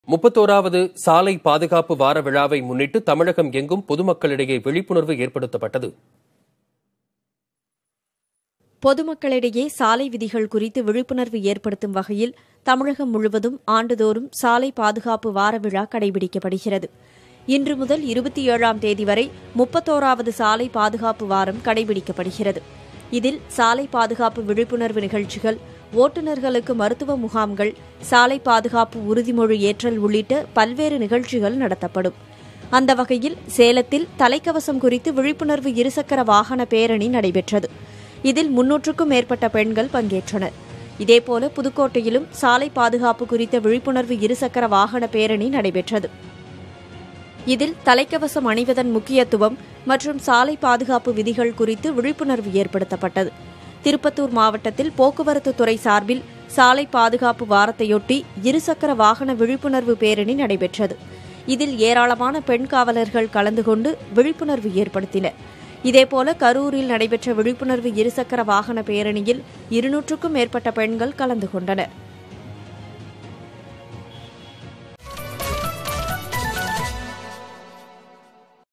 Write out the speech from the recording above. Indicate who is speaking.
Speaker 1: முப்பத்தோராவது சாலை பாதுகாப்பு வார விழாவை முன்னிட்டு தமிழகம் எங்கும் பொதுமக்களிடையே விழிப்புணர்வு ஏற்படுத்தப்பட்டது
Speaker 2: பொதுமக்களிடையே சாலை விதிகள் குறித்து விழிப்புணர்வு ஏற்படுத்தும் வகையில் தமிழகம் முழுவதும் ஆண்டுதோறும் சாலை பாதுகாப்பு வார விழா கடைபிடிக்கப்படுகிறது இன்று முதல் இருபத்தி ஏழாம் தேதி வரை முப்பத்தோராவது சாலை பாதுகாப்பு வாரம் கடைபிடிக்கப்படுகிறது இதில் சாலை பாதுகாப்பு விழிப்புணர்வு நிகழ்ச்சிகள் ஓட்டுநர்களுக்கு மருத்துவ முகாம்கள் சாலை பாதுகாப்பு உறுதிமொழி ஏற்றல் உள்ளிட்ட பல்வேறு நிகழ்ச்சிகள் நடத்தப்படும் அந்த வகையில் சேலத்தில் தலைக்கவசம் குறித்து விழிப்புணர்வு இருசக்கர வாகன பேரணி நடைபெற்றது இதில் முன்னூற்றுக்கும் மேற்பட்ட பெண்கள் பங்கேற்றனர் இதேபோல புதுக்கோட்டையிலும் சாலை பாதுகாப்பு குறித்த விழிப்புணர்வு இருசக்கர வாகன பேரணி நடைபெற்றது இதில் தலைக்கவசம் அணிவதன் முக்கியத்துவம் மற்றும் சாலை பாதுகாப்பு விதிகள் குறித்து விழிப்புணர்வு ஏற்படுத்தப்பட்டது திருப்பத்தூர் மாவட்டத்தில் போக்குவரத்து துறை சார்பில் சாலை பாதுகாப்பு வாரத்தையொட்டி இருசக்கர வாகன விழிப்புணர்வு பேரணி நடைபெற்றது இதில் ஏராளமான பெண் காவலர்கள் கலந்து கொண்டு விழிப்புணர்வு ஏற்படுத்தினர் இதேபோல கரூரில் நடைபெற்ற விழிப்புணர்வு இருசக்கர வாகன பேரணியில் இருநூற்றுக்கும் மேற்பட்ட பெண்கள் கலந்து கொண்டனர்